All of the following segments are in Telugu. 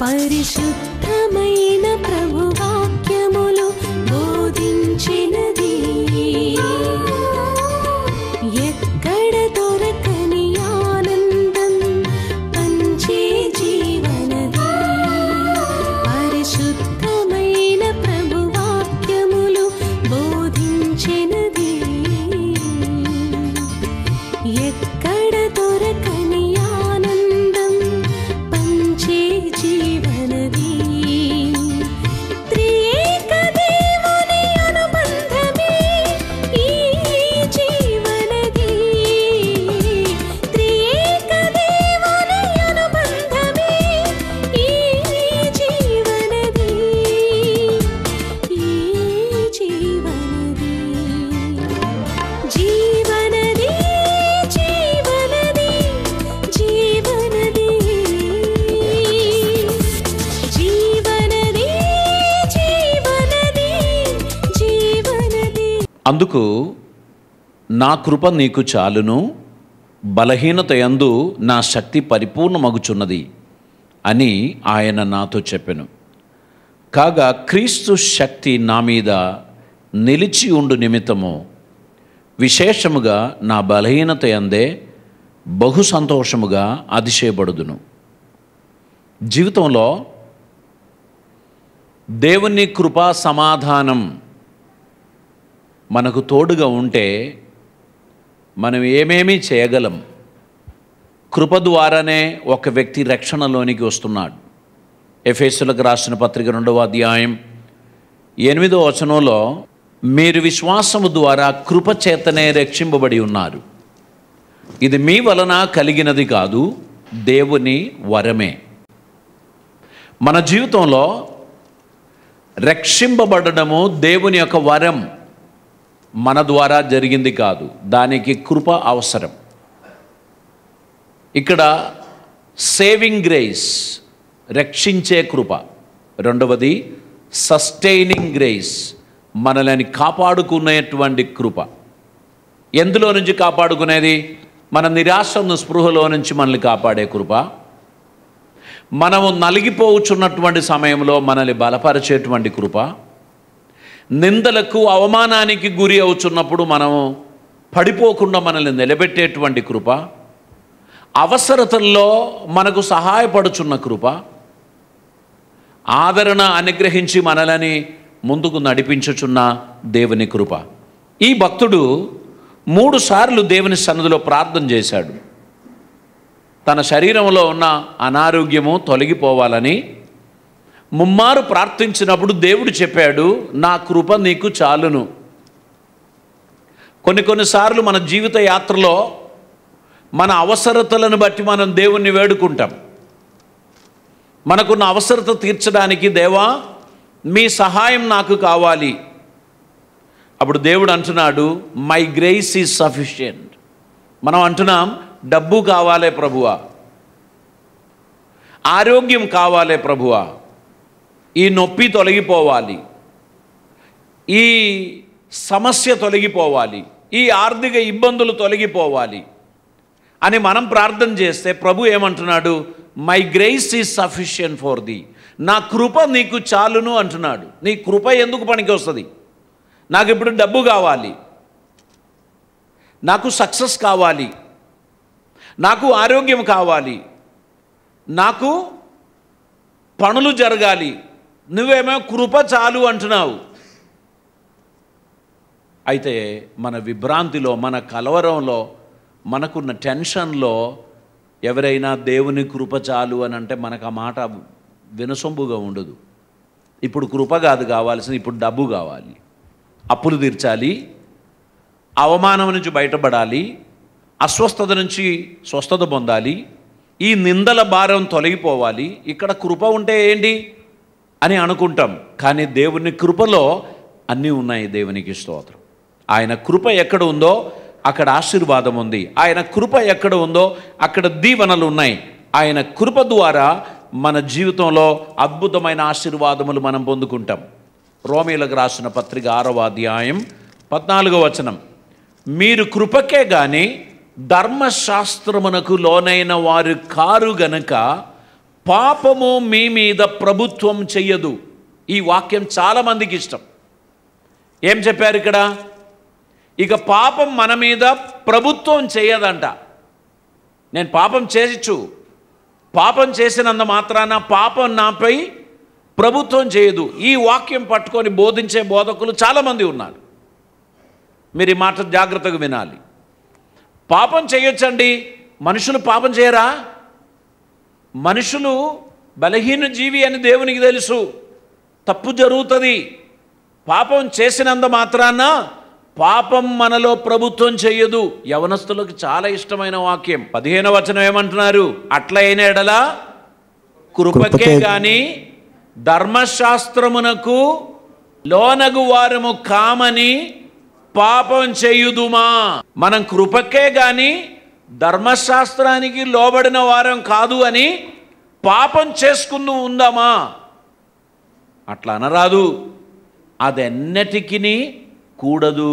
పరిశుద్ధమైన ప్రభు వాక్యములు బోధించినది ఎక్కడ దొరకని ఆనందం పంచే జీవనది పరిశుద్ధమైన ప్రభు వాక్యములు బోధించినది ఎక్కడ దొరకని ఆనందం పంచే జీవనది త్రియేక దేవుని అనుబంధమే ఈ జీవనది త్రియేక దేవుని అనుబంధమే ఈ జీవనది ఈ జీవనది జీవనది జీవనది జీవనది జీవనది జీవనది జీవనది అందుకు నా కృప నీకు చాలును బలహీనత యందు నా శక్తి పరిపూర్ణమగుచున్నది అని ఆయన నాతో చెప్పెను కాగా క్రీస్తు శక్తి నా మీద నిలిచి ఉండు నిమిత్తము విశేషముగా నా బలహీనత యందే బహు సంతోషముగా అతిశయపడుదును జీవితంలో దేవుని కృపా సమాధానం మనకు తోడుగా ఉంటే మనం ఏమేమి చేయగలం కృప ద్వారానే ఒక వ్యక్తి రక్షణలోనికి వస్తున్నాడు ఎఫేసులకు రాసిన పత్రిక రెండవ అధ్యాయం ఎనిమిదో వచనంలో మీరు విశ్వాసము ద్వారా కృప చేతనే రక్షింపబడి ఉన్నారు ఇది మీ వలన కలిగినది కాదు దేవుని వరమే మన జీవితంలో రక్షింపబడము దేవుని యొక్క వరం మన ద్వారా జరిగింది కాదు దానికి కృప అవసరం ఇక్కడ సేవింగ్ గ్రేస్ రక్షించే కృప రెండవది సస్టైనింగ్ గ్రేస్ మనల్ని కాపాడుకునేటువంటి కృప ఎందులో నుంచి కాపాడుకునేది మన నిరాశను స్పృహలో నుంచి మనల్ని కాపాడే కృప మనము నలిగిపోవచ్చున్నటువంటి సమయంలో మనల్ని బలపరిచేటువంటి కృప నిందలకు అవమానానికి గురి అవుతున్నప్పుడు మనము పడిపోకుండా మనల్ని నిలబెట్టేటువంటి కృప అవసరతల్లో మనకు సహాయపడుచున్న కృప ఆదరణ అనుగ్రహించి మనలని ముందుకు నడిపించుచున్న దేవుని కృప ఈ భక్తుడు మూడు సార్లు దేవుని సన్నిధిలో ప్రార్థన చేశాడు తన శరీరంలో ఉన్న అనారోగ్యము తొలగిపోవాలని ముమ్మారు ప్రార్థించినప్పుడు దేవుడు చెప్పాడు నా కృప నీకు చాలును కొన్ని కొన్నిసార్లు మన జీవిత యాత్రలో మన అవసరతలను బట్టి మనం దేవుణ్ణి వేడుకుంటాం మనకున్న అవసరత తీర్చడానికి దేవా మీ సహాయం నాకు కావాలి అప్పుడు దేవుడు అంటున్నాడు మై గ్రేస్ ఈజ్ సఫిషియంట్ మనం అంటున్నాం డబ్బు కావాలే ప్రభువా ఆరోగ్యం కావాలే ప్రభువా ఈ నొప్పి తొలగిపోవాలి ఈ సమస్య తొలగిపోవాలి ఈ ఆర్థిక ఇబ్బందులు తొలగిపోవాలి అని మనం ప్రార్థన చేస్తే ప్రభు ఏమంటున్నాడు my grace is sufficient for the నా కృప నీకు చాలును అంటున్నాడు నీ కృప ఎందుకు పనికి వస్తుంది నాకు ఇప్పుడు డబ్బు కావాలి నాకు సక్సెస్ కావాలి నాకు ఆరోగ్యం కావాలి నాకు పనులు జరగాలి నువ్వేమో కృప చాలు అంటున్నావు అయితే మన విభ్రాంతిలో మన కలవరంలో మనకున్న టెన్షన్లో ఎవరైనా దేవుని కృప చాలు అని అంటే మనకు ఆ మాట వినసొంపుగా ఉండదు ఇప్పుడు కృప కాదు కావాల్సింది ఇప్పుడు డబ్బు కావాలి అప్పులు తీర్చాలి అవమానం నుంచి బయటపడాలి అస్వస్థత నుంచి స్వస్థత పొందాలి ఈ నిందల భారం తొలగిపోవాలి ఇక్కడ కృప ఉంటే ఏంటి అని అనుకుంటాం కానీ దేవుని కృపలో అన్నీ ఉన్నాయి దేవునికి స్తోత్రం ఆయన కృప ఎక్కడ ఉందో అక్కడ ఆశీర్వాదం ఉంది ఆయన కృప ఎక్కడ ఉందో అక్కడ దీవెనలు ఉన్నాయి ఆయన కృప ద్వారా మన జీవితంలో అద్భుతమైన ఆశీర్వాదములు మనం పొందుకుంటాం రోమీలకు రాసిన పత్రిక ఆరవ అధ్యాయం పద్నాలుగో వచనం మీరు కృపకే గాని ధర్మశాస్త్రమునకు లోనైన వారు కారు గనక పాపము మీ మీద ప్రభుత్వం చెయ్యదు ఈ వాక్యం చాలామందికి ఇష్టం ఏం చెప్పారు ఇక్కడ ఇక పాపం మన మీద ప్రభుత్వం చేయదంట నేను పాపం చేసిచ్చు పాపం చేసినంత మాత్రాన పాపం నాపై ప్రభుత్వం చేయదు ఈ వాక్యం పట్టుకొని బోధించే బోధకులు చాలామంది ఉన్నారు మీరు ఈ మాట జాగ్రత్తగా వినాలి పాపం చేయొచ్చండి మనుషులు పాపం చేయరా మనుషులు బలహీన జీవి అని దేవునికి తెలుసు తప్పు జరుగుతుంది పాపం చేసినంత మాత్రాన పాపం మనలో ప్రభుత్వం చెయ్యదు యవనస్తులకు చాలా ఇష్టమైన వాక్యం పదిహేను వచనం ఏమంటున్నారు అట్లా అయిన ఎడలా కృపకే కృపకే గాని ధర్మశాస్త్రమునకు లోనగు వారము కామని పాపం చేయుదుమా మనం కృపకే గాని ధర్మశాస్త్రానికి లోబడిన వారం కాదు అని పాపం చేసుకుంటూ ఉందామా అట్లా అనరాదు అదెన్నటికి కూడదు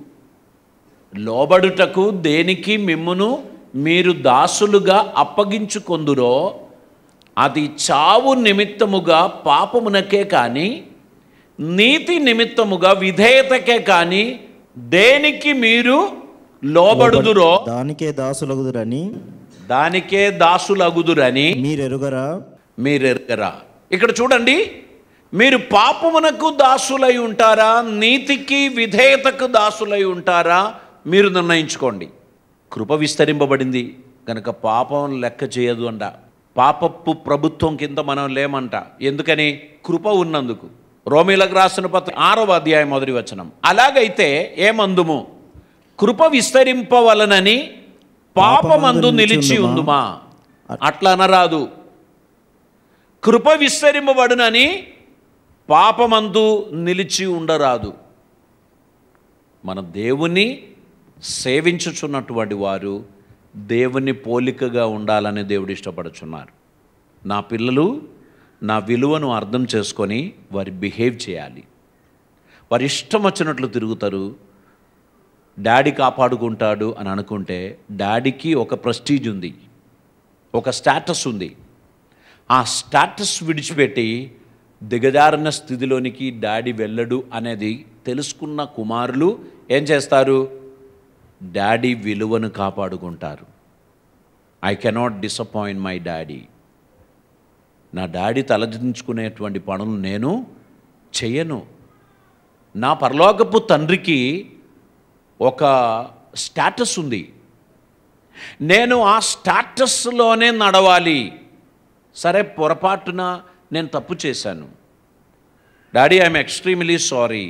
లోబడుటకు దేనికి మిమ్మును మీరు దాసులుగా అప్పగించుకొందురో అది చావు నిమిత్తముగా పాపమునకే కానీ నీతి నిమిత్తముగా విధేయతకే కానీ దేనికి మీరు లోబడుదురో దానికే దాసులగుదురని దానికే దాసులగుదురని మీరెరుగరా మీరెరగరా ఇక్కడ చూడండి మీరు పాపమునకు దాసులై ఉంటారా నీతికి విధేయతకు దాసులై ఉంటారా మీరు నిర్ణయించుకోండి కృప విస్తరింపబడింది కనుక పాపం లెక్క చేయదు అంట పాపపు ప్రభుత్వం కింద మనం లేమంట ఎందుకని కృప ఉన్నందుకు రోమిలకు రాసిన పత్ర ఆరవ అధ్యాయం మొదటి వచనం అలాగైతే ఏమందుము కృప విస్తరింపవలనని పాపమందు నిలిచి ఉందుమా అట్లా అనరాదు కృప విస్తరింపబడునని పాపమందు నిలిచి ఉండరాదు మన దేవుని సేవించుచున్నటువంటి వారు దేవుని పోలికగా ఉండాలని దేవుడు ఇష్టపడుచున్నారు నా పిల్లలు నా విలువను అర్థం చేసుకొని వారి బిహేవ్ చేయాలి వారి ఇష్టం వచ్చినట్లు తిరుగుతారు డాడీ కాపాడుకుంటాడు అని అనుకుంటే డాడీకి ఒక ప్రెస్టీజ్ ఉంది ఒక స్టేటస్ ఉంది ఆ స్టేటస్ విడిచిపెట్టి దిగజారిన స్థితిలోనికి డాడీ వెళ్ళడు అనేది తెలుసుకున్న కుమారులు ఏం చేస్తారు డాడీ విలువను కాపాడుకుంటారు I cannot disappoint my daddy నా డాడీ తలదించుకునేటువంటి పనులు నేను చెయ్యను నా పరలోకపు తండ్రికి ఒక స్టేటస్ ఉంది నేను ఆ స్టాటస్లోనే నడవాలి సరే పొరపాటున నేను తప్పు చేశాను డాడీ ఐఎమ్ ఎక్స్ట్రీమ్లీ సారీ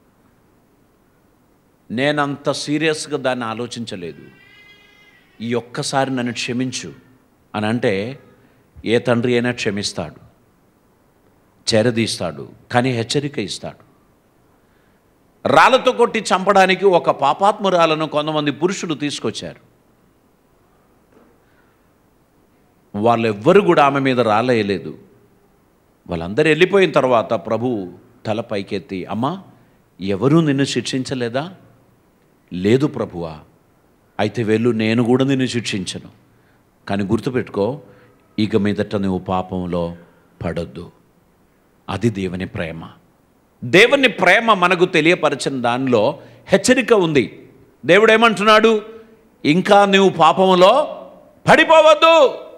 నేనంత సీరియస్గా దాన్ని ఆలోచించలేదు ఈ ఒక్కసారి నన్ను క్షమించు అని అంటే ఏ తండ్రి అయినా క్షమిస్తాడు చేరదీస్తాడు కానీ హెచ్చరిక ఇస్తాడు రాళ్ళతో కొట్టి చంపడానికి ఒక పాపాత్మురాలను కొంతమంది పురుషులు తీసుకొచ్చారు వాళ్ళెవ్వరు కూడా ఆమె మీద రాలేయలేదు వాళ్ళందరూ వెళ్ళిపోయిన తర్వాత ప్రభు తల పైకెత్తి అమ్మా ఎవరూ నిన్ను శిక్షించలేదా లేదు ప్రభువా అయితే వెళ్ళు నేను కూడా నిన్ను శిక్షించను కానీ గుర్తుపెట్టుకో ఇక మీదట నువ్వు పాపంలో పడొద్దు అది దేవుని ప్రేమ దేవుని ప్రేమ మనకు తెలియపరిచిన దానిలో హెచ్చరిక ఉంది దేవుడు ఏమంటున్నాడు ఇంకా నువ్వు పాపములో పడిపోవద్దు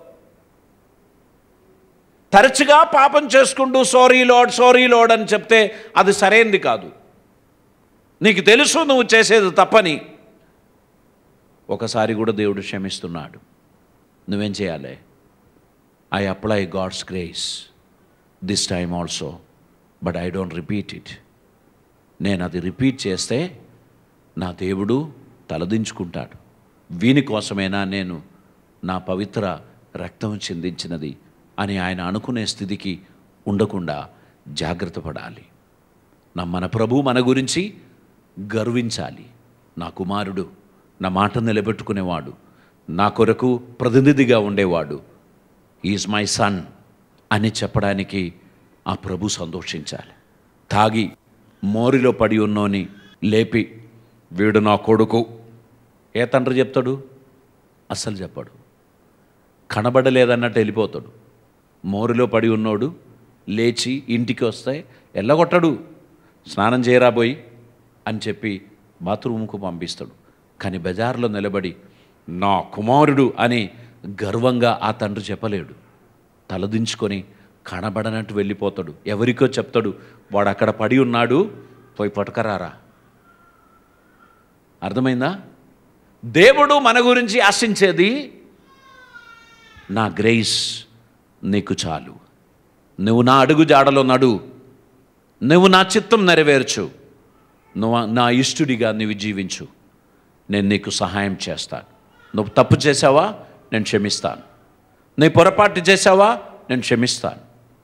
తరచుగా పాపం చేసుకుంటూ సారీ లోడ్ సారీ లోడ్ అని చెప్తే అది సరైంది కాదు నీకు తెలుసు నువ్వు చేసేది తప్పని ఒకసారి కూడా దేవుడు క్షమిస్తున్నాడు నువ్వేం చేయాలి I apply God's grace this time also but I don't repeat it నేను అది రిపీట్ చేస్తే నా దేవుడు తలదించుకుంటాడు వీని కోసమైనా నేను నా పవిత్ర రక్తం చిందించినది అని ఆయన అనుకునే స్థితికి ఉండకుండా జాగ్రత్త పడాలి నా మన ప్రభు మన గురించి గర్వించాలి నా కుమారుడు నా మాట నిలబెట్టుకునేవాడు నా కొరకు ప్రతినిధిగా ఉండేవాడు ఈజ్ మై సన్ అని చెప్పడానికి ఆ ప్రభు సంతోషించాలి తాగి మోరిలో పడి ఉన్నోని లేపి వీడు నా కొడుకు ఏ తండ్రి చెప్తాడు అస్సలు చెప్పాడు కనబడలేదన్నట్టు వెళ్ళిపోతాడు మోరులో పడి ఉన్నోడు లేచి ఇంటికి వస్తే ఎల్లగొట్టడు స్నానం చేయరాబోయి అని చెప్పి బాత్రూమ్కు పంపిస్తాడు కానీ బజార్లో నిలబడి నా కుమారుడు అని గర్వంగా ఆ తండ్రి చెప్పలేడు తలదించుకొని కనబడనట్టు వెళ్ళిపోతాడు ఎవరికో చెప్తాడు వాడు అక్కడ పడి ఉన్నాడు పోయి పట్టుకరారా అర్థమైందా దేవుడు మన గురించి ఆశించేది నా గ్రేస్ నీకు చాలు నువ్వు నా అడుగు జాడలో నడు నువ్వు నా చిత్తం నెరవేర్చు నువ్వు నా ఇష్టుడిగా నీవు జీవించు నేను నీకు సహాయం చేస్తాను నువ్వు తప్పు చేసావా నేను క్షమిస్తాను నీ పొరపాటు చేసావా నేను క్షమిస్తాను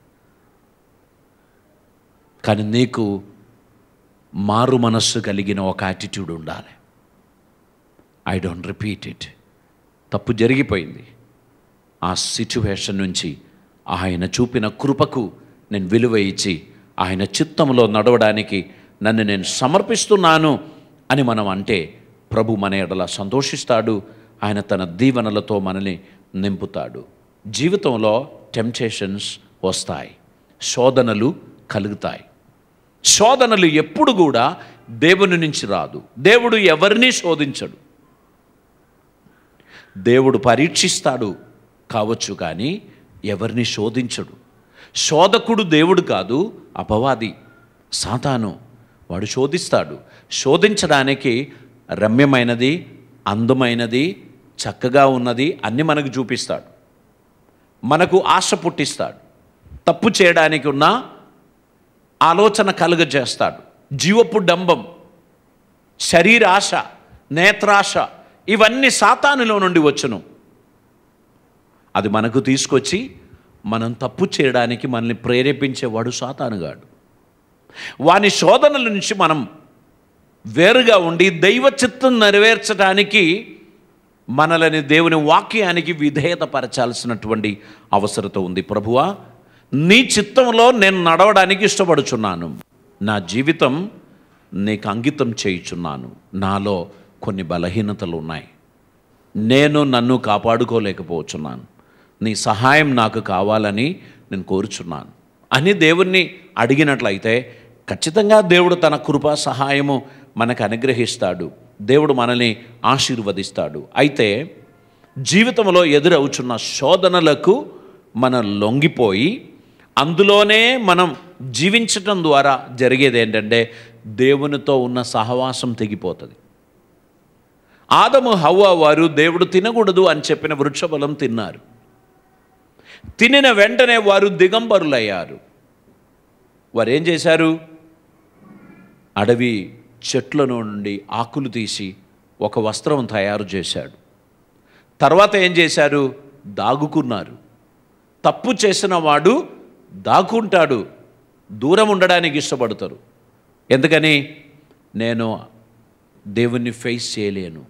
కానీ నీకు మారు మనస్సు కలిగిన ఒక యాటిట్యూడ్ ఉండాలి ఐ డోంట్ రిపీట్ ఇట్ తప్పు జరిగిపోయింది ఆ సిచ్యువేషన్ నుంచి ఆయన చూపిన కృపకు నేను విలువ ఇచ్చి ఆయన చిత్తంలో నడవడానికి నన్ను నేను సమర్పిస్తున్నాను అని మనం అంటే ప్రభు మన ఎడల సంతోషిస్తాడు ఆయన తన దీవెనలతో మనల్ని నింపుతాడు జీవితంలో టెంప్టేషన్స్ వస్తాయి శోధనలు కలుగుతాయి శోధనలు ఎప్పుడు కూడా దేవుని నుంచి రాదు దేవుడు ఎవరిని శోధించడు దేవుడు పరీక్షిస్తాడు కావచ్చు కానీ ఎవరిని శోధించడు శోధకుడు దేవుడు కాదు అపవాది సాతాను వాడు శోధిస్తాడు శోధించడానికి రమ్యమైనది అందమైనది చక్కగా ఉన్నది అన్ని మనకు చూపిస్తాడు మనకు ఆశ పుట్టిస్తాడు తప్పు చేయడానికి ఉన్న ఆలోచన కలుగజేస్తాడు జీవపు డంబం శరీరాశ నేత్రాశ ఇవన్నీ సాతానులో నుండి వచ్చును అది మనకు తీసుకొచ్చి మనం తప్పు చేయడానికి మనల్ని ప్రేరేపించేవాడు సాతానుగాడు వాని శోధనల నుంచి మనం వేరుగా ఉండి దైవ చిత్తం నెరవేర్చడానికి మనలని దేవుని వాక్యానికి విధేయత పరచాల్సినటువంటి అవసరత ఉంది ప్రభువా నీ చిత్తంలో నేను నడవడానికి ఇష్టపడుచున్నాను నా జీవితం నీకు అంకితం చేయుచున్నాను నాలో కొన్ని బలహీనతలు ఉన్నాయి నేను నన్ను కాపాడుకోలేకపోతున్నాను నీ సహాయం నాకు కావాలని నేను కోరుచున్నాను అని దేవుణ్ణి అడిగినట్లయితే ఖచ్చితంగా దేవుడు తన కృప సహాయము మనకు అనుగ్రహిస్తాడు దేవుడు మనల్ని ఆశీర్వదిస్తాడు అయితే జీవితంలో ఎదురవుచున్న శోధనలకు మనం లొంగిపోయి అందులోనే మనం జీవించటం ద్వారా జరిగేది ఏంటంటే దేవునితో ఉన్న సహవాసం తెగిపోతుంది ఆదము హవ్వ వారు దేవుడు తినకూడదు అని చెప్పిన వృక్షఫలం తిన్నారు తినిన వెంటనే వారు దిగంబరులయ్యారు వారు ఏం చేశారు అడవి చెట్ల నుండి ఆకులు తీసి ఒక వస్త్రం తయారు చేశాడు తర్వాత ఏం చేశారు దాగుకున్నారు తప్పు చేసిన వాడు దాక్కుంటాడు దూరం ఉండడానికి ఇష్టపడతారు ఎందుకని నేను దేవుణ్ణి ఫేస్ చేయలేను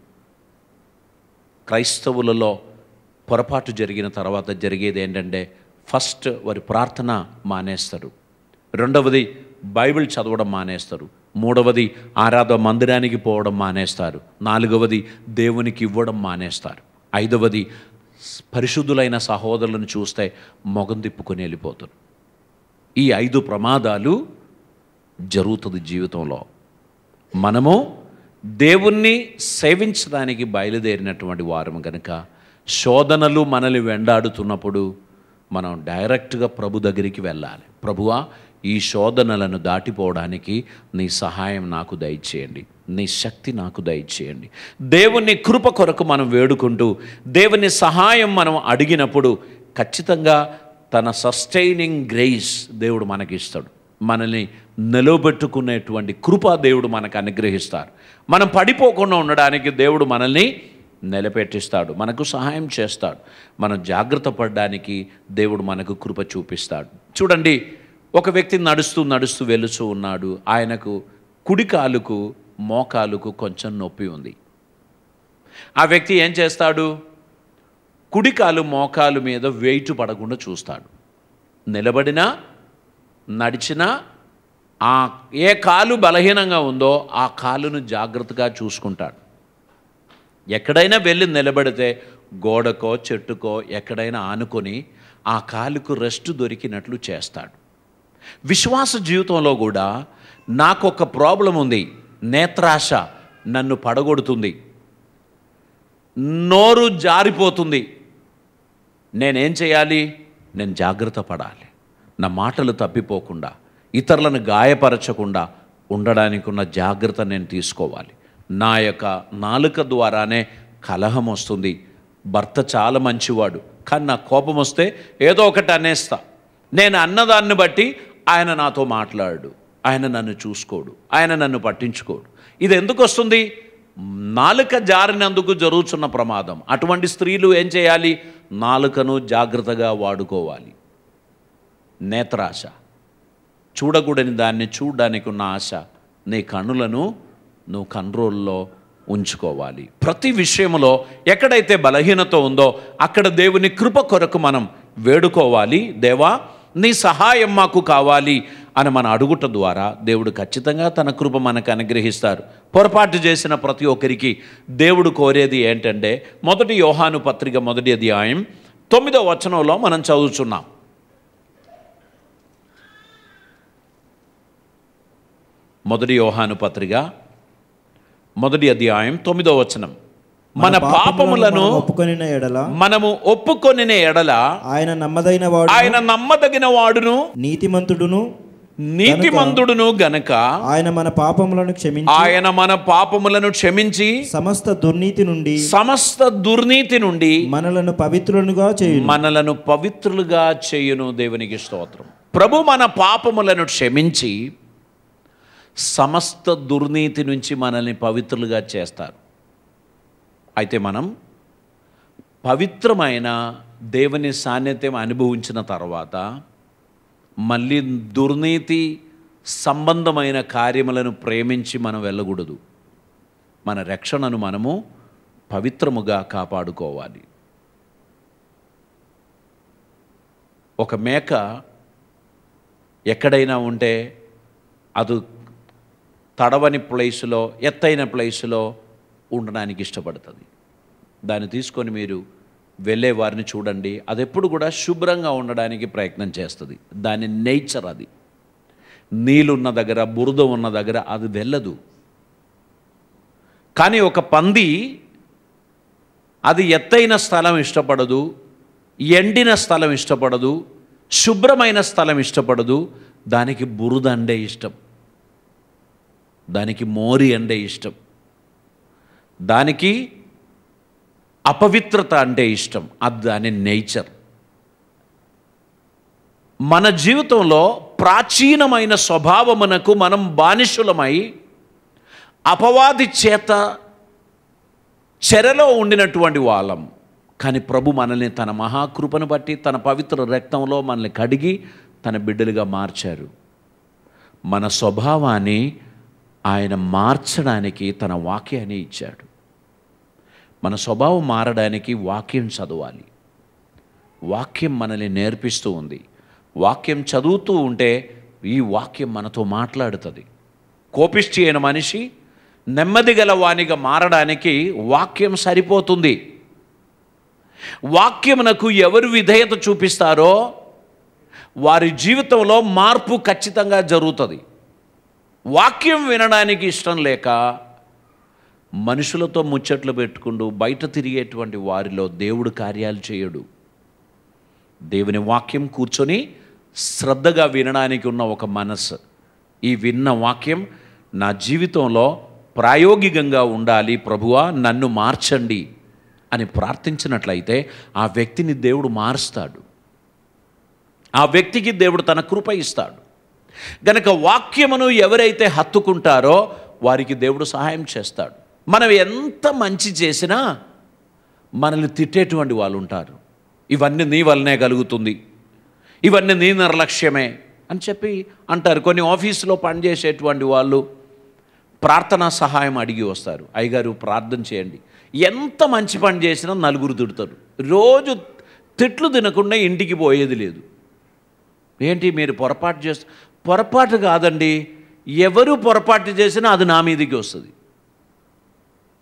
క్రైస్తవులలో పొరపాటు జరిగిన తర్వాత జరిగేది ఏంటంటే ఫస్ట్ వారి ప్రార్థన మానేస్తారు రెండవది బైబిల్ చదవడం మానేస్తారు మూడవది ఆరాధ మందిరానికి పోవడం మానేస్తారు నాలుగవది దేవునికి ఇవ్వడం మానేస్తారు ఐదవది పరిశుద్ధులైన సహోదరులను చూస్తే మొగం తిప్పుకొని వెళ్ళిపోతారు ఈ ఐదు ప్రమాదాలు జరుగుతుంది జీవితంలో మనము దేవుణ్ణి సేవించడానికి బయలుదేరినటువంటి వారం కనుక శోధనలు మనల్ని వెండాడుతున్నప్పుడు మనం డైరెక్ట్గా ప్రభు దగ్గరికి వెళ్ళాలి ప్రభువా ఈ శోధనలను దాటిపోవడానికి నీ సహాయం నాకు దయచేయండి నీ శక్తి నాకు దయచేయండి దేవుని కృప కొరకు మనం వేడుకుంటూ దేవుని సహాయం మనం అడిగినప్పుడు ఖచ్చితంగా తన సస్టైనింగ్ గ్రేస్ దేవుడు మనకిస్తాడు మనల్ని నిలవబెట్టుకునేటువంటి కృప దేవుడు మనకు అనుగ్రహిస్తారు మనం పడిపోకుండా ఉండడానికి దేవుడు మనల్ని నిలబెట్టిస్తాడు మనకు సహాయం చేస్తాడు మనం జాగ్రత్త పడడానికి దేవుడు మనకు కృప చూపిస్తాడు చూడండి ఒక వ్యక్తి నడుస్తూ నడుస్తూ వెలుచూ ఉన్నాడు ఆయనకు కుడి కాలుకు మోకాలుకు కొంచెం నొప్పి ఉంది ఆ వ్యక్తి ఏం చేస్తాడు కుడికాలు మోకాలు మీద వెయిట్ పడకుండా చూస్తాడు నిలబడినా నడిచినా ఆ ఏ కాలు బలహీనంగా ఉందో ఆ కాలును జాగ్రత్తగా చూసుకుంటాడు ఎక్కడైనా వెళ్ళి నిలబడితే గోడకో చెట్టుకో ఎక్కడైనా ఆనుకొని ఆ కాలుకు రెస్ట్ దొరికినట్లు చేస్తాడు విశ్వాస జీవితంలో కూడా నాకు ఒక ప్రాబ్లం ఉంది నేత్రాశ నన్ను పడగొడుతుంది నోరు జారిపోతుంది నేనేం చేయాలి నేను జాగ్రత్త పడాలి నా మాటలు తప్పిపోకుండా ఇతరులను గాయపరచకుండా ఉండడానికి ఉన్న జాగ్రత్త నేను తీసుకోవాలి నా యొక్క నాలుక ద్వారానే కలహం వస్తుంది భర్త చాలా మంచివాడు కానీ నా కోపం వస్తే ఏదో ఒకటి అనేస్తా నేను అన్నదాన్ని బట్టి ఆయన నాతో మాట్లాడు ఆయన నన్ను చూసుకోడు ఆయన నన్ను పట్టించుకోడు ఇది ఎందుకు వస్తుంది నాలుక జారినందుకు జరుగుతున్న ప్రమాదం అటువంటి స్త్రీలు ఏం చేయాలి నాలుకను జాగ్రత్తగా వాడుకోవాలి నేత్రాశ చూడకూడని దాన్ని చూడడానికి ఉన్న ఆశ నీ కన్నులను నువ్వు కంట్రోల్లో ఉంచుకోవాలి ప్రతి విషయంలో ఎక్కడైతే బలహీనత ఉందో అక్కడ దేవుని కృప కొరకు మనం వేడుకోవాలి దేవా నీ సహాయం మాకు కావాలి అని మన అడుగుట ద్వారా దేవుడు ఖచ్చితంగా తన కృప మనకు అనుగ్రహిస్తారు పొరపాటు చేసిన ప్రతి ఒక్కరికి దేవుడు కోరేది ఏంటంటే మొదటి యోహాను పత్రిక మొదటి అధ్యాయం తొమ్మిదో వచనంలో మనం చదువుతున్నాం మొదటి యోహాను పత్రిక మొదటి అధ్యాయం తొమ్మిదో వచనం మన పాపములను మనం ఒప్పుకొనిన ఎడల మనము ఒప్పుకొనిన ఎడల ఆయన నమ్మదైన వాడు ఆయన నమ్మదగిన వాడును నీతిమంతుడును నీతిమంతుడును గనక ఆయన మన పాపములను క్షమించి ఆయన మన పాపములను క్షమించి సమస్త దుర్నీతి నుండి సమస్త దుర్నీతి నుండి మనలను పవిత్రులుగా చేయును మనలను పవిత్రులుగా చేయును దేవునికి స్తోత్రం ప్రభు మన పాపములను క్షమించి సమస్త దుర్నీతి నుంచి మనల్ని పవిత్రులుగా చేస్తారు అయితే మనం పవిత్రమైన దేవుని సాన్నిధ్యం అనుభవించిన తర్వాత మళ్ళీ దుర్నీతి సంబంధమైన కార్యములను ప్రేమించి మనం వెళ్ళకూడదు మన రక్షణను మనము పవిత్రముగా కాపాడుకోవాలి ఒక మేక ఎక్కడైనా ఉంటే అది తడవని ప్లేసులో ఎత్తైన ప్లేసులో ఉండడానికి ఇష్టపడుతుంది దాన్ని తీసుకొని మీరు వెళ్ళే వారిని చూడండి అది ఎప్పుడు కూడా శుభ్రంగా ఉండడానికి ప్రయత్నం చేస్తుంది దాని నేచర్ అది నీళ్ళున్న దగ్గర బురద ఉన్న దగ్గర అది వెళ్ళదు కానీ ఒక పంది అది ఎత్తైన స్థలం ఇష్టపడదు ఎండిన స్థలం ఇష్టపడదు శుభ్రమైన స్థలం ఇష్టపడదు దానికి బురద అంటే ఇష్టం దానికి మోరి అంటే ఇష్టం దానికి అపవిత్రత అంటే ఇష్టం అది దాని నేచర్ మన జీవితంలో ప్రాచీనమైన స్వభావమునకు మనం బానిసులమై అపవాది చేత చెరలో ఉండినటువంటి వాళ్ళం కానీ ప్రభు మనల్ని తన మహాకృపను బట్టి తన పవిత్ర రక్తంలో మనల్ని కడిగి తన బిడ్డలుగా మార్చారు మన స్వభావాన్ని ఆయన మార్చడానికి తన వాక్యాన్ని ఇచ్చాడు మన స్వభావం మారడానికి వాక్యం చదవాలి వాక్యం మనల్ని నేర్పిస్తూ ఉంది వాక్యం చదువుతూ ఉంటే ఈ వాక్యం మనతో మాట్లాడుతుంది కోపిష్టి అయిన మనిషి నెమ్మది గల వానిగా మారడానికి వాక్యం సరిపోతుంది వాక్యమునకు ఎవరు విధేయత చూపిస్తారో వారి జీవితంలో మార్పు ఖచ్చితంగా జరుగుతుంది వాక్యం వినడానికి ఇష్టం లేక మనుషులతో ముచ్చట్లు పెట్టుకుంటూ బయట తిరిగేటువంటి వారిలో దేవుడు కార్యాలు చేయడు దేవుని వాక్యం కూర్చొని శ్రద్ధగా వినడానికి ఉన్న ఒక మనస్సు ఈ విన్న వాక్యం నా జీవితంలో ప్రాయోగికంగా ఉండాలి ప్రభువా నన్ను మార్చండి అని ప్రార్థించినట్లయితే ఆ వ్యక్తిని దేవుడు మారుస్తాడు ఆ వ్యక్తికి దేవుడు తన కృప ఇస్తాడు గనక వాక్యమును ఎవరైతే హత్తుకుంటారో వారికి దేవుడు సహాయం చేస్తాడు మనం ఎంత మంచి చేసినా మనల్ని తిట్టేటువంటి వాళ్ళు ఉంటారు ఇవన్నీ నీ వల్లనే కలుగుతుంది ఇవన్నీ నీ నిర్లక్ష్యమే అని చెప్పి అంటారు కొన్ని ఆఫీసులో పనిచేసేటువంటి వాళ్ళు ప్రార్థనా సహాయం అడిగి వస్తారు అయ్యగారు ప్రార్థన చేయండి ఎంత మంచి పని చేసినా నలుగురు తిడతారు రోజు తిట్లు తినకుండా ఇంటికి పోయేది లేదు ఏంటి మీరు పొరపాటు చేస్తే పొరపాటు కాదండి ఎవరు పొరపాటు చేసినా అది నా మీదకి వస్తుంది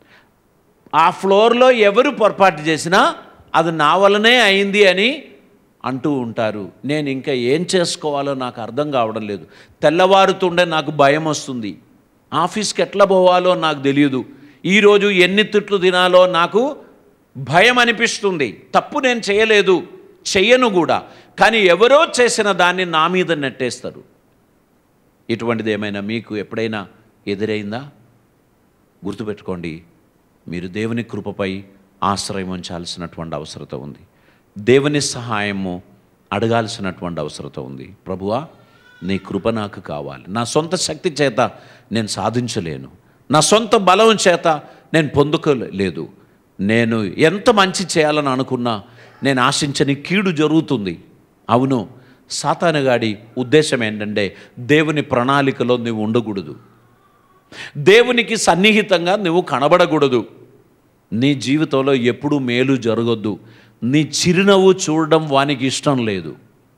ఆ ఫ్లోర్లో ఎవరు పొరపాటు చేసినా అది నా వల్లనే అయింది అని అంటూ ఉంటారు నేను ఇంకా ఏం చేసుకోవాలో నాకు అర్థం కావడం లేదు తెల్లవారుతుండే నాకు భయం వస్తుంది ఆఫీస్కి ఎట్లా పోవాలో నాకు తెలియదు ఈరోజు ఎన్ని తిట్లు తినాలో నాకు భయం అనిపిస్తుంది తప్పు నేను చేయలేదు చెయ్యను కూడా కానీ ఎవరో చేసిన దాన్ని నా మీద నెట్టేస్తారు ఇటువంటిది ఏమైనా మీకు ఎప్పుడైనా ఎదురైందా గుర్తుపెట్టుకోండి మీరు దేవుని కృపపై ఆశ్రయం ఉంచాల్సినటువంటి అవసరత ఉంది దేవుని సహాయము అడగాల్సినటువంటి అవసరత ఉంది ప్రభువా నీ కృప నాకు కావాలి నా సొంత శక్తి చేత నేను సాధించలేను నా సొంత బలం చేత నేను పొందుకోలేదు నేను ఎంత మంచి చేయాలని అనుకున్నా నేను ఆశించని కీడు జరుగుతుంది అవును సాతానుగాడి ఉద్దేశం ఏంటంటే దేవుని ప్రణాళికలో నువ్వు ఉండకూడదు దేవునికి సన్నిహితంగా నువ్వు కనబడకూడదు నీ జీవితంలో ఎప్పుడూ మేలు జరగొద్దు నీ చిరునవ్వు చూడడం వానికి ఇష్టం లేదు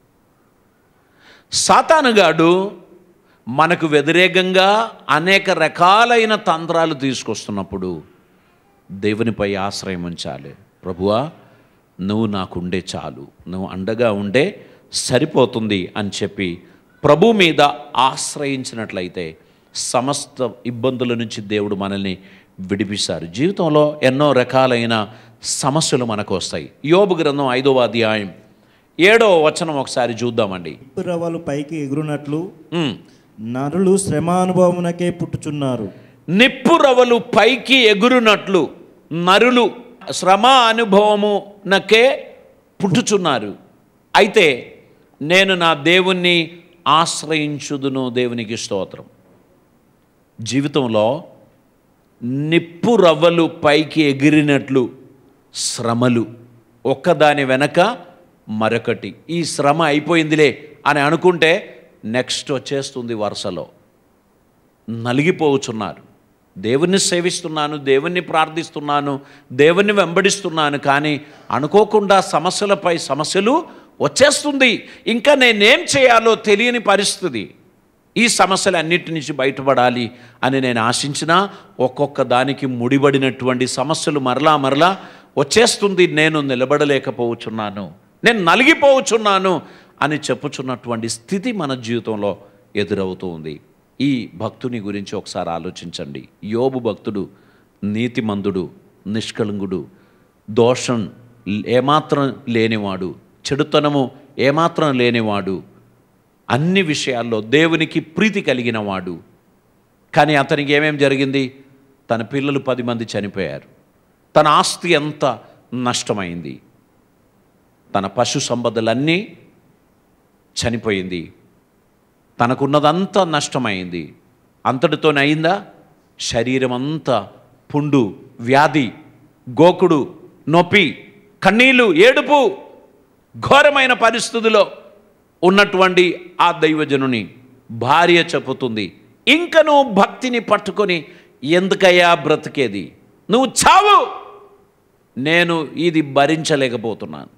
సాతానుగాడు మనకు వ్యతిరేకంగా అనేక రకాలైన తంత్రాలు తీసుకొస్తున్నప్పుడు దేవునిపై ఆశ్రయం ఉంచాలి ప్రభువా నువ్వు నాకుండే చాలు నువ్వు అండగా ఉండే సరిపోతుంది అని చెప్పి ప్రభు మీద ఆశ్రయించినట్లయితే సమస్త ఇబ్బందుల నుంచి దేవుడు మనల్ని విడిపిస్తారు జీవితంలో ఎన్నో రకాలైన సమస్యలు మనకు వస్తాయి యోబు గ్రంథం ఐదవ అధ్యాయం ఏడవ వచనం ఒకసారి చూద్దామండి రవ్వలు పైకి ఎగురునట్లు ఉమ్. నరులు శ్రమానుభవమునకే పుట్టుచున్నారు నిప్పు రవ్వలు పైకి ఎగురునట్లు నరులు శ్రమ అనుభవమునకే పుట్టుచున్నారు అయితే నేను నా దేవుణ్ణి ఆశ్రయించుదును దేవునికి స్తోత్రం జీవితంలో నిప్పు రవ్వలు పైకి ఎగిరినట్లు శ్రమలు ఒక్కదాని వెనక మరొకటి ఈ శ్రమ అయిపోయిందిలే అని అనుకుంటే నెక్స్ట్ వచ్చేస్తుంది వరుసలో నలిగిపోవచ్చున్నారు దేవుణ్ణి సేవిస్తున్నాను దేవుణ్ణి ప్రార్థిస్తున్నాను దేవుణ్ణి వెంబడిస్తున్నాను కానీ అనుకోకుండా సమస్యలపై సమస్యలు వచ్చేస్తుంది ఇంకా నేనేం చేయాలో తెలియని పరిస్థితి ఈ సమస్యలు అన్నిటి నుంచి బయటపడాలి అని నేను ఆశించినా ఒక్కొక్క దానికి ముడిపడినటువంటి సమస్యలు మరలా మరలా వచ్చేస్తుంది నేను నిలబడలేకపోవచ్చున్నాను నేను నలిగిపోవచ్చున్నాను అని చెప్పుచున్నటువంటి స్థితి మన జీవితంలో ఎదురవుతూ ఉంది ఈ భక్తుని గురించి ఒకసారి ఆలోచించండి యోబు భక్తుడు నీతిమంతుడు నిష్కలంగుడు దోషం ఏమాత్రం లేనివాడు చెడుతనము ఏమాత్రం లేనివాడు అన్ని విషయాల్లో దేవునికి ప్రీతి కలిగిన వాడు కానీ అతనికి ఏమేం జరిగింది తన పిల్లలు పది మంది చనిపోయారు తన ఆస్తి ఎంత నష్టమైంది తన పశు సంపదలన్నీ చనిపోయింది తనకున్నదంతా నష్టమైంది అంతటితోనయిందా శరీరం అంతా పుండు వ్యాధి గోకుడు నొప్పి కన్నీళ్ళు ఏడుపు ఘోరమైన పరిస్థితిలో ఉన్నటువంటి ఆ దైవజనుని భార్య చెప్పుతుంది ఇంక నువ్వు భక్తిని పట్టుకొని ఎందుకయ్యా బ్రతికేది నువ్వు చావు నేను ఇది భరించలేకపోతున్నాను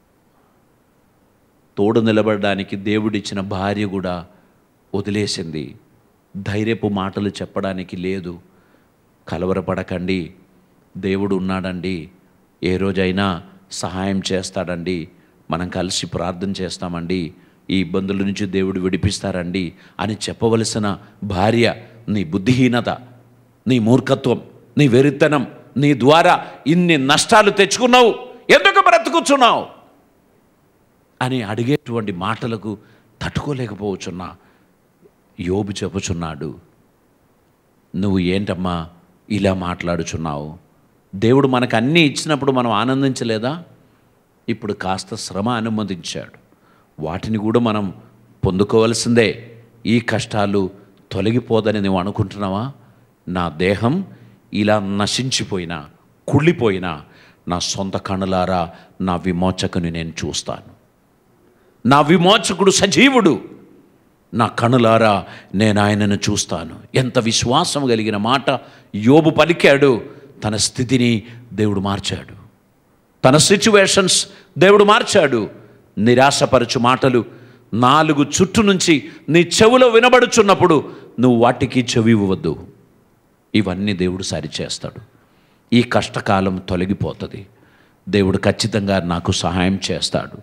తోడు నిలబడడానికి దేవుడిచ్చిన భార్య కూడా వదిలేసింది ధైర్యపు మాటలు చెప్పడానికి లేదు కలవరపడకండి దేవుడు ఉన్నాడండి ఏ రోజైనా సహాయం చేస్తాడండి మనం కలిసి ప్రార్థన చేస్తామండి ఈ ఇబ్బందుల నుంచి దేవుడు విడిపిస్తారండి అని చెప్పవలసిన భార్య నీ బుద్ధిహీనత నీ మూర్ఖత్వం నీ వెరితనం నీ ద్వారా ఇన్ని నష్టాలు తెచ్చుకున్నావు ఎందుకు బ్రతుకుచున్నావు అని అడిగేటువంటి మాటలకు తట్టుకోలేకపోవచ్చున్నా యోబు చెప్పుచున్నాడు నువ్వు ఏంటమ్మా ఇలా మాట్లాడుచున్నావు దేవుడు మనకు అన్నీ ఇచ్చినప్పుడు మనం ఆనందించలేదా ఇప్పుడు కాస్త శ్రమ అనుమతించాడు వాటిని కూడా మనం పొందుకోవలసిందే ఈ కష్టాలు తొలగిపోదని నువ్వు అనుకుంటున్నావా నా దేహం ఇలా నశించిపోయినా కుళ్ళిపోయినా నా సొంత కనులారా నా విమోచకుని నేను చూస్తాను నా విమోచకుడు సజీవుడు నా కనులారా నేను ఆయనను చూస్తాను ఎంత విశ్వాసం కలిగిన మాట యోబు పలికాడు తన స్థితిని దేవుడు మార్చాడు తన సిచ్యువేషన్స్ దేవుడు మార్చాడు నిరాశపరచు మాటలు నాలుగు చుట్టు నుంచి నీ చెవులో వినబడుచున్నప్పుడు నువ్వు వాటికి చెవి ఇవ్వద్దు ఇవన్నీ దేవుడు సరిచేస్తాడు ఈ కష్టకాలం తొలగిపోతుంది దేవుడు ఖచ్చితంగా నాకు సహాయం చేస్తాడు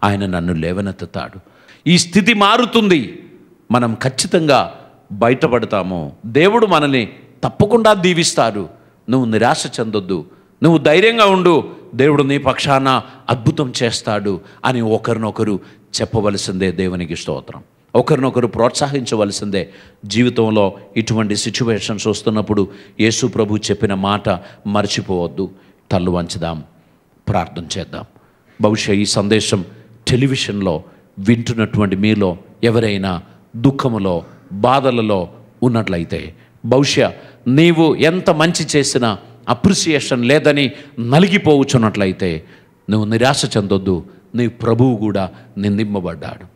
ఆయన నన్ను లేవనెత్తుతాడు ఈ స్థితి మారుతుంది మనం ఖచ్చితంగా బయటపడతాము దేవుడు మనల్ని తప్పకుండా దీవిస్తాడు నువ్వు నిరాశ చెందొద్దు నువ్వు ధైర్యంగా ఉండు దేవుడు నీ పక్షాన అద్భుతం చేస్తాడు అని ఒకరినొకరు చెప్పవలసిందే దేవునికి స్తోత్రం ఒకరినొకరు ప్రోత్సహించవలసిందే జీవితంలో ఇటువంటి సిచ్యువేషన్స్ వస్తున్నప్పుడు యేసు ప్రభు చెప్పిన మాట మర్చిపోవద్దు తల్లు వంచుదాం ప్రార్థన చేద్దాం బహుశా ఈ సందేశం టెలివిజన్లో వింటున్నటువంటి మీలో ఎవరైనా దుఃఖములో బాధలలో ఉన్నట్లయితే బహుశా నీవు ఎంత మంచి చేసినా అప్రిసియేషన్ లేదని నలిగిపోవచ్చున్నట్లయితే నువ్వు నిరాశ చెందొద్దు నీ ప్రభువు కూడా నిందింపబడ్డాడు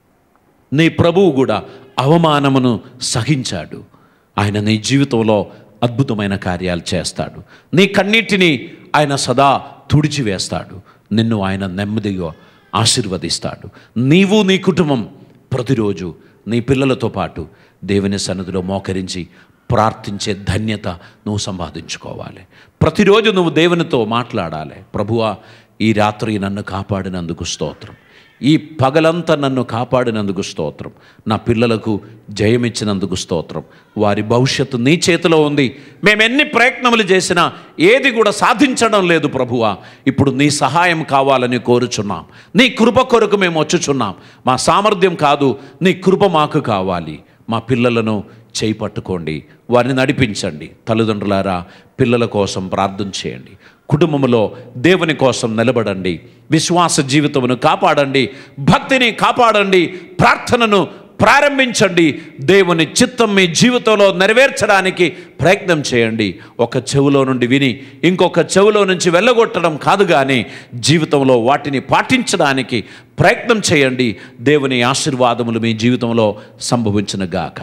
నీ ప్రభువు కూడా అవమానమును సహించాడు ఆయన నీ జీవితంలో అద్భుతమైన కార్యాలు చేస్తాడు నీ కన్నీటిని ఆయన సదా తుడిచివేస్తాడు నిన్ను ఆయన నెమ్మదిగా ఆశీర్వదిస్తాడు నీవు నీ కుటుంబం ప్రతిరోజు నీ పిల్లలతో పాటు దేవుని సన్నిధిలో మోకరించి ప్రార్థించే ధన్యత నువ్వు సంపాదించుకోవాలి ప్రతిరోజు నువ్వు దేవునితో మాట్లాడాలి ప్రభువా ఈ రాత్రి నన్ను కాపాడినందుకు స్తోత్రం ఈ పగలంతా నన్ను కాపాడినందుకు స్తోత్రం నా పిల్లలకు జయమిచ్చినందుకు స్తోత్రం వారి భవిష్యత్తు నీ చేతిలో ఉంది మేము ఎన్ని ప్రయత్నములు చేసినా ఏది కూడా సాధించడం లేదు ప్రభువా ఇప్పుడు నీ సహాయం కావాలని కోరుచున్నాం నీ కృప కొరకు మేము వచ్చుచున్నాం మా సామర్థ్యం కాదు నీ కృప మాకు కావాలి మా పిల్లలను చేయి పట్టుకోండి వారిని నడిపించండి తల్లిదండ్రులారా పిల్లల కోసం ప్రార్థన చేయండి కుటుంబంలో దేవుని కోసం నిలబడండి విశ్వాస జీవితమును కాపాడండి భక్తిని కాపాడండి ప్రార్థనను ప్రారంభించండి దేవుని చిత్తం మీ జీవితంలో నెరవేర్చడానికి ప్రయత్నం చేయండి ఒక చెవులో నుండి విని ఇంకొక చెవులో నుంచి వెళ్ళగొట్టడం కాదు కానీ జీవితంలో వాటిని పాటించడానికి ప్రయత్నం చేయండి దేవుని ఆశీర్వాదములు మీ జీవితంలో సంభవించిన గాక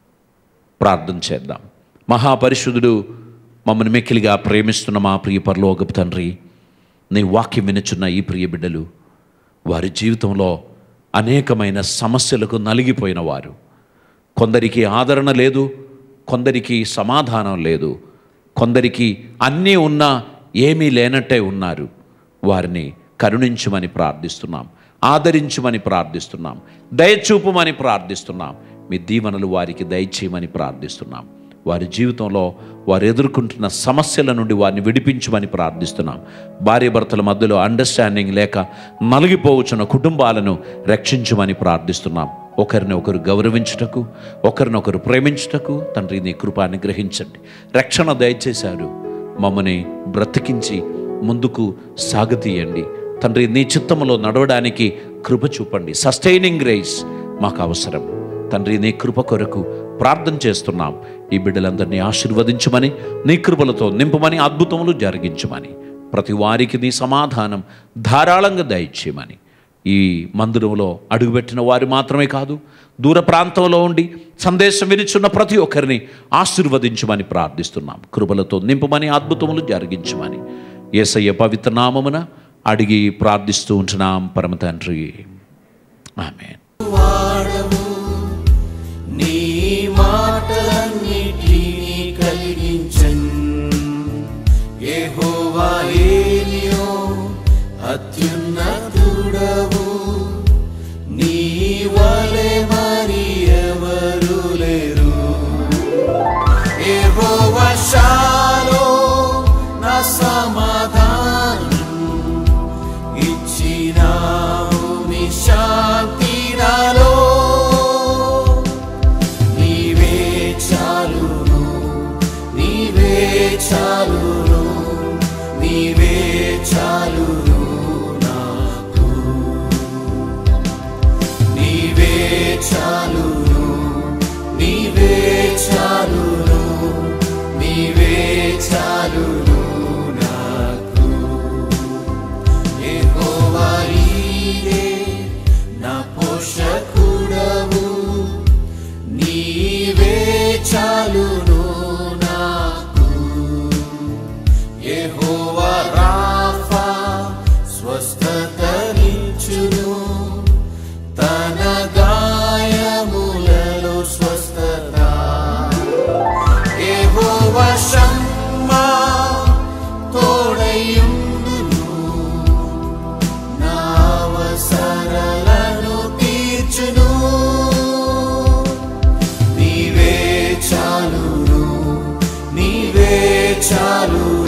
ప్రార్థన చేద్దాం మహాపరిశుద్ధుడు మమ్మల్ని మిక్కిలిగా ప్రేమిస్తున్న మా ప్రియ పరలోకపు తండ్రి నీ వాక్యం వినుచున్న ఈ ప్రియ బిడ్డలు వారి జీవితంలో అనేకమైన సమస్యలకు నలిగిపోయిన వారు కొందరికి ఆదరణ లేదు కొందరికి సమాధానం లేదు కొందరికి అన్నీ ఉన్నా ఏమీ లేనట్టే ఉన్నారు వారిని కరుణించమని ప్రార్థిస్తున్నాం ఆదరించమని ప్రార్థిస్తున్నాం దయచూపమని ప్రార్థిస్తున్నాం మీ దీవెనలు వారికి దయచేయమని ప్రార్థిస్తున్నాం వారి జీవితంలో వారు ఎదుర్కొంటున్న సమస్యల నుండి వారిని విడిపించమని ప్రార్థిస్తున్నాం భార్యాభర్తల మధ్యలో అండర్స్టాండింగ్ లేక నలిగిపోవచ్చున్న కుటుంబాలను రక్షించమని ప్రార్థిస్తున్నాం ఒకరిని ఒకరు గౌరవించుటకు ఒకరినొకరు ప్రేమించుటకు తండ్రి నీ కృప అనుగ్రహించండి రక్షణ దయచేశారు మమ్మల్ని బ్రతికించి ముందుకు సాగతీయండి తండ్రి నీ చిత్తములో నడవడానికి కృప చూపండి సస్టైనింగ్ గ్రేస్ మాకు అవసరం తండ్రి నీ కృప కొరకు ప్రార్థన చేస్తున్నాం ఈ బిడ్డలందరినీ ఆశీర్వదించమని నీ కృపలతో నింపమని అద్భుతములు జరిగించమని ప్రతి వారికి నీ సమాధానం ధారాళంగా దయచేయమని ఈ మందిరంలో అడుగుపెట్టిన వారు మాత్రమే కాదు దూర ప్రాంతంలో ఉండి సందేశం వినిచున్న ప్రతి ఒక్కరిని ఆశీర్వదించమని ప్రార్థిస్తున్నాం కృపలతో నింపమని అద్భుతములు జరిగించమని యేసయ్య పవిత్ర నామమున అడిగి ప్రార్థిస్తూ ఉంటున్నాం పరమ తండ్రి ఆమెన్ నీ మాటలన్నిటినీ కలిగించన్ యెహోవా ఏలియో అత్యున్నతుడవు నీ వలె మరి ఎవరు లేరు యెహోవా షాలో నా సమాధానం ఇచ్చినావు నీ శాంతి నాలో నీవే చాలును నీవే చాలును నీవే చాలును నాకు నీవే చాలును నీవే చాలును నీవే చాలును నాకు యెహోవా నీవే నా పోషకుడవు నీవే చాలును నాకు యెహోవా రాఫా స్వస్థతనిచ్చును తన గాయములలో స్వస్థత యెహోవా షమ్మా తోడయుండును నా అవసర చాలు